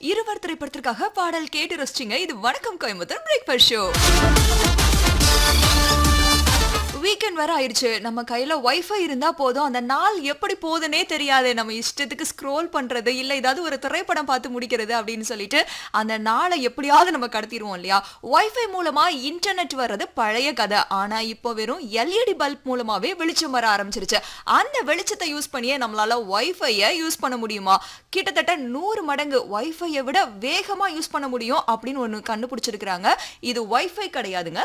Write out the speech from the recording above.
இருவர் திரைப்படத்திற்காக பாடல் கேட்டு ரசிச்சிங்க இது வணக்கம் கோயம்புத்தூர் பிரேக்ஃபாஸ்ட் ஷோ வீக்கெண்ட் வர ஆயிடுச்சு நம்ம கையில வைஃபை இருந்தா போதும் அந்த நாள் எப்படி போகுதுன்னே தெரியாது நம்ம இஷ்டத்துக்கு ஸ்க்ரோல் பண்றது இல்ல ஏதாவது ஒரு திரைப்படம் பார்த்து முடிக்கிறது அப்படின்னு சொல்லிட்டு அந்த நாளை எப்படியாவது நம்ம கடத்திடுவோம் இல்லையா வைஃபை மூலமா இன்டர்நெட் வர்றது பழைய கதை ஆனா இப்போ வெறும் எல்இடி பல்ப் மூலமாவே வெளிச்சம் வர ஆரம்பிச்சிருச்சு அந்த வெளிச்சத்தை யூஸ் பண்ணியே நம்மளால வைஃபையை யூஸ் பண்ண முடியுமா கிட்டத்தட்ட நூறு மடங்கு வைஃபையை விட வேகமா யூஸ் பண்ண முடியும் அப்படின்னு ஒண்ணு கண்டுபிடிச்சிருக்கிறாங்க இது வைஃபை கிடையாதுங்க